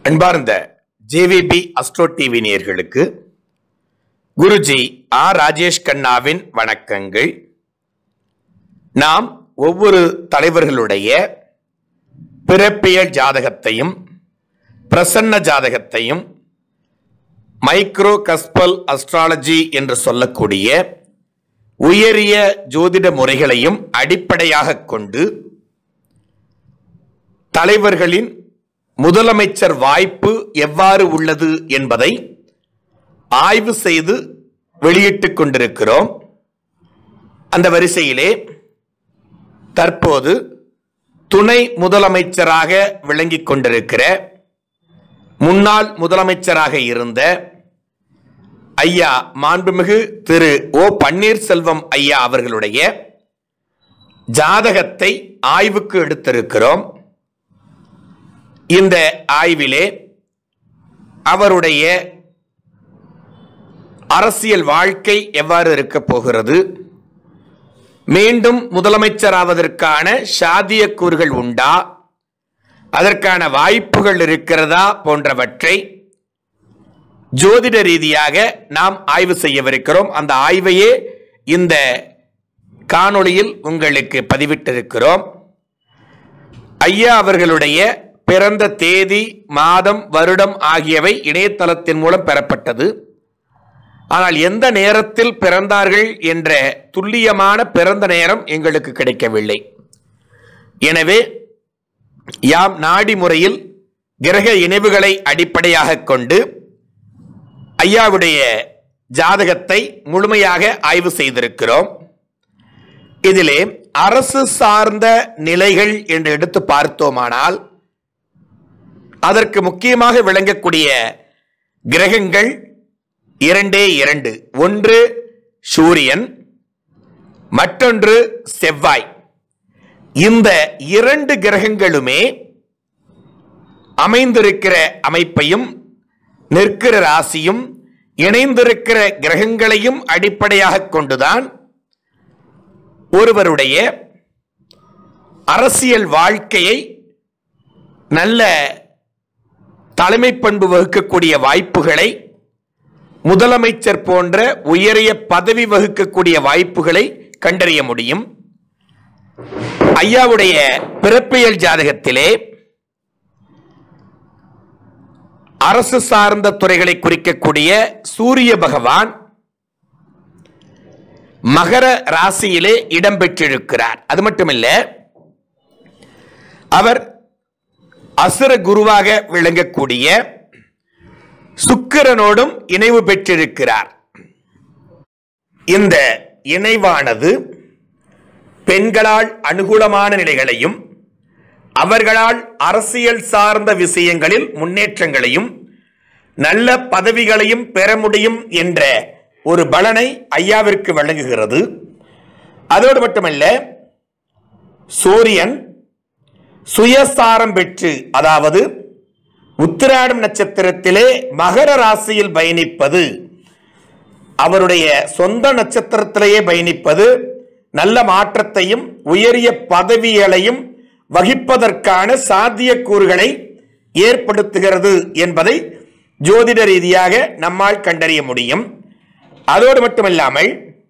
அன்பார்ந்த JVP astro TV நேயர்களுக்கு Guruji R Rajesh கண்ணாவின் வணக்கங்கள் நாம் ஒவ்வொரு தலைவர்களுடைய பிறப்பியல் ஜாதகத்தையும் பிரசன்ன ஜாதகத்தையும் மைக்ரோ கஸ்பல் அஸ்ட்ராலஜி என்று சொல்லக்கூடிய உயரிய ஜோதிட முறைகளையும் அடிப்படையாக கொண்டு தலைவர்களின் முதலமைச்சர் வாய்ப்பு எவ்வாறு உள்ளது என்பதை ஆய்வு செய்து வெளியிட்டுக் கொண்டிருக்கிறோம் அந்த வரிசையிலே தற்போது துணை முதலமைச்சராக விளங்கிக் கொண்டிருக்கிற முன்னாள் முதலமைச்சராக இருந்த ஐயா மாண்புமிகு திரு ஓ பன்னீர்செல்வம் ஐயா அவர்களுடைய ஜாதகத்தை ஆய்வுக்கு எடுத்திருக்கிறோம் இந்த ஆய்விலே அவருடைய அரசியல் வாழ்க்கை எவ்வாறு இருக்க போகிறது மீண்டும் முதலமைச்சராவதற்கான சாத்தியக்கூறுகள் உண்டா அதற்கான வாய்ப்புகள் இருக்கிறதா போன்றவற்றை ஜோதிட ரீதியாக நாம் ஆய்வு செய்யவிருக்கிறோம் அந்த ஆய்வையே இந்த காணொளியில் உங்களுக்கு பதிவிட்டிருக்கிறோம் ஐயா அவர்களுடைய பிறந்த தேதி மாதம் வருடம் ஆகியவை இணையதளத்தின் மூலம் பெறப்பட்டது ஆனால் எந்த நேரத்தில் பிறந்தார்கள் என்ற துல்லியமான பிறந்த நேரம் எங்களுக்கு கிடைக்கவில்லை எனவே யாம் நாடி முறையில் கிரக இணைவுகளை அடிப்படையாக கொண்டு ஐயாவுடைய ஜாதகத்தை முழுமையாக ஆய்வு செய்திருக்கிறோம் இதிலே அரசு சார்ந்த நிலைகள் என்று எடுத்து பார்த்தோமானால் அதற்கு முக்கியமாக விளங்கக்கூடிய கிரகங்கள் இரண்டே இரண்டு ஒன்று சூரியன் மற்றொன்று செவ்வாய் இந்த இரண்டு கிரகங்களுமே அமைந்திருக்கிற அமைப்பையும் நிற்கிற ராசியும் இணைந்திருக்கிற கிரகங்களையும் அடிப்படையாக கொண்டுதான் ஒருவருடைய அரசியல் வாழ்க்கையை நல்ல தலைமை பண்பு வகுக்கக்கூடிய வாய்ப்புகளை முதலமைச்சர் போன்ற உயரிய பதவி வகுக்கக்கூடிய வாய்ப்புகளை கண்டறிய முடியும் ஐயாவுடைய பிறப்பியல் ஜாதகத்திலே அரசு சார்ந்த துறைகளை குறிக்கக்கூடிய சூரிய பகவான் மகர ராசியிலே இடம்பெற்றிருக்கிறார் அது மட்டுமில்ல அவர் அசுர குருவாக விளங்கக்கூடிய சுக்கிரனோடும் இணைவு பெற்றிருக்கிறார் இந்த இணைவானது பெண்களால் அனுகூலமான நிலைகளையும் அவர்களால் அரசியல் சார்ந்த விஷயங்களில் முன்னேற்றங்களையும் நல்ல பதவிகளையும் பெற முடியும் என்ற ஒரு பலனை ஐயாவிற்கு வழங்குகிறது அதோடு மட்டுமல்ல சூரியன் சுயசாரம் பெற்று அதாவது உத்திராடம் நட்சத்திரத்திலே மகர ராசியில் பயணிப்பது அவருடைய சொந்த நட்சத்திரத்திலேயே பயணிப்பது நல்ல மாற்றத்தையும் உயரிய பதவிகளையும் வகிப்பதற்கான சாத்தியக்கூறுகளை ஏற்படுத்துகிறது என்பதை ஜோதிட ரீதியாக நம்மால் கண்டறிய முடியும் அதோடு மட்டுமல்லாமல்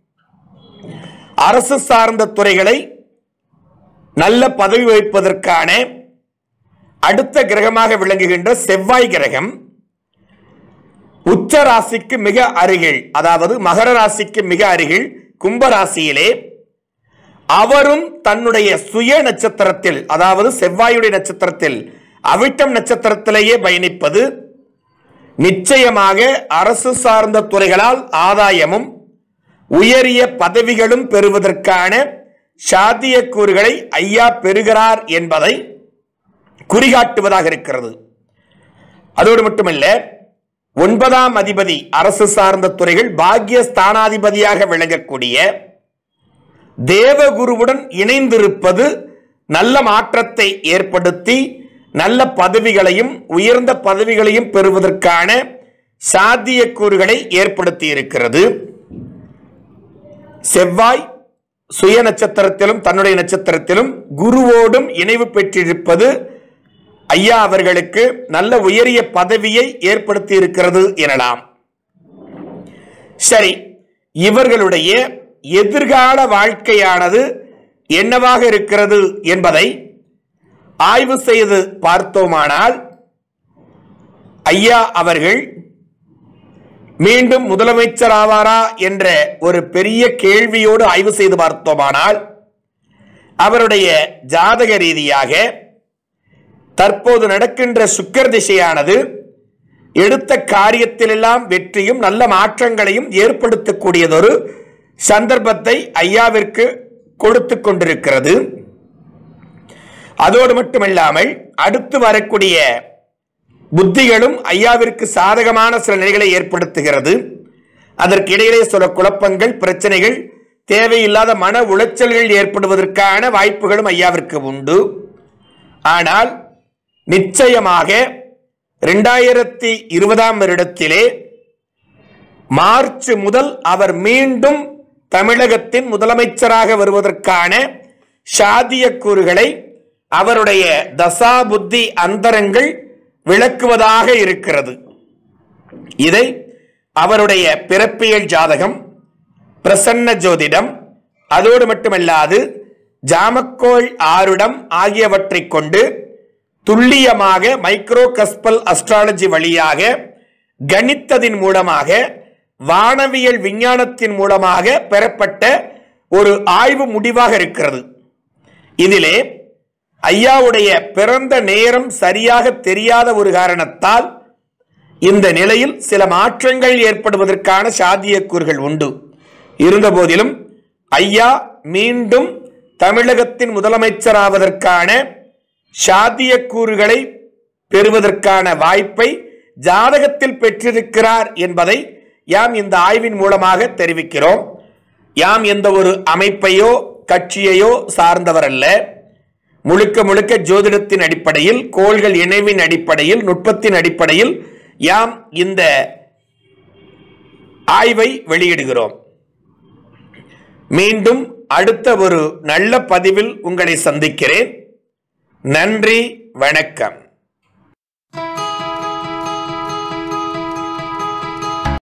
அரசு சார்ந்த துறைகளை நல்ல பதவி வகிப்பதற்கான அடுத்த கிரகமாக விளங்குகின்ற செவ்வாய் கிரகம் உச்ச ராசிக்கு மிக அருகில் அதாவது மகர ராசிக்கு மிக அருகில் கும்ப ராசியிலே அவரும் தன்னுடைய சுய நட்சத்திரத்தில் அதாவது செவ்வாயுடைய நட்சத்திரத்தில் அவிட்டம் நட்சத்திரத்திலேயே பயணிப்பது நிச்சயமாக அரசு சார்ந்த துறைகளால் ஆதாயமும் உயரிய பதவிகளும் பெறுவதற்கான சாத்தியக்கூறுகளை ஐயா பெறுகிறார் என்பதை குறிகாட்டுவதாக இருக்கிறது அதோடு மட்டுமல்ல ஒன்பதாம் அதிபதி அரசு சார்ந்த துறைகள் பாக்கிய ஸ்தானாதிபதியாக விளங்கக்கூடிய தேவகுருவுடன் இணைந்திருப்பது நல்ல மாற்றத்தை ஏற்படுத்தி நல்ல பதவிகளையும் உயர்ந்த பதவிகளையும் பெறுவதற்கான சாத்தியக்கூறுகளை ஏற்படுத்தி இருக்கிறது செவ்வாய் சுய நட்சத்திரத்திலும் தன்னுடைய நட்சத்திரத்திலும் குருவோடும் இணைவு பெற்றிருப்பது ஐயா அவர்களுக்கு நல்ல உயரிய பதவியை ஏற்படுத்தி இருக்கிறது எனலாம் சரி இவர்களுடைய எதிர்கால வாழ்க்கையானது என்னவாக இருக்கிறது என்பதை ஆய்வு செய்து பார்த்தோமானால் ஐயா அவர்கள் மீண்டும் முதலமைச்சர் ஆவாரா என்ற ஒரு பெரிய கேள்வியோடு ஆய்வு செய்து பார்த்தோமானால் அவருடைய ஜாதக ரீதியாக தற்போது நடக்கின்ற சுக்கர திசையானது எடுத்த காரியத்திலெல்லாம் வெற்றியும் நல்ல மாற்றங்களையும் ஏற்படுத்தக்கூடியதொரு சந்தர்ப்பத்தை ஐயாவிற்கு கொடுத்து கொண்டிருக்கிறது அதோடு மட்டுமல்லாமல் அடுத்து வரக்கூடிய புத்திகளும் ஐயாவிற்கு சாதகமான சில நிலைகளை ஏற்படுத்துகிறது அதற்கு இடையிலே சில குழப்பங்கள் பிரச்சனைகள் தேவையில்லாத மன உளைச்சல்கள் ஏற்படுவதற்கான வாய்ப்புகளும் ஐயாவிற்கு உண்டு ஆனால் நிச்சயமாக இரண்டாயிரத்தி இருபதாம் வருடத்திலே மார்ச் முதல் அவர் மீண்டும் தமிழகத்தின் முதலமைச்சராக வருவதற்கான சாத்தியக்கூறுகளை அவருடைய தசா புத்தி அந்தரங்கள் விளக்குவதாக இருக்கிறது இதை அவருடைய பிறப்பியல் ஜாதகம் பிரசன்ன ஜோதிடம் அதோடு மட்டுமல்லாது ஜாமக்கோள் ஆருடம் ஆகியவற்றைக் கொண்டு துல்லியமாக மைக்ரோ கஸ்பல் அஸ்ட்ராலஜி வழியாக கணித்ததின் மூலமாக வானவியல் விஞ்ஞானத்தின் மூலமாக பெறப்பட்ட ஒரு ஆய்வு முடிவாக இருக்கிறது இதிலே ஐயாவுடைய பிறந்த நேரம் சரியாக தெரியாத ஒரு காரணத்தால் இந்த நிலையில் சில மாற்றங்கள் ஏற்படுவதற்கான சாத்தியக்கூறுகள் உண்டு இருந்தபோதிலும் ஐயா மீண்டும் தமிழகத்தின் முதலமைச்சராவதற்கான சாத்தியக்கூறுகளை பெறுவதற்கான வாய்ப்பை ஜாதகத்தில் பெற்றிருக்கிறார் என்பதை யாம் இந்த ஆய்வின் மூலமாக தெரிவிக்கிறோம் யாம் எந்த ஒரு அமைப்பையோ கட்சியையோ சார்ந்தவர் அல்ல முழுக்க முழுக்க ஜோதிடத்தின் அடிப்படையில் கோள்கள் இணைவின் அடிப்படையில் நுட்பத்தின் அடிப்படையில் யாம் இந்த ஆய்வை வெளியிடுகிறோம் மீண்டும் அடுத்த ஒரு நல்ல பதிவில் உங்களை சந்திக்கிறேன் நன்றி வணக்கம்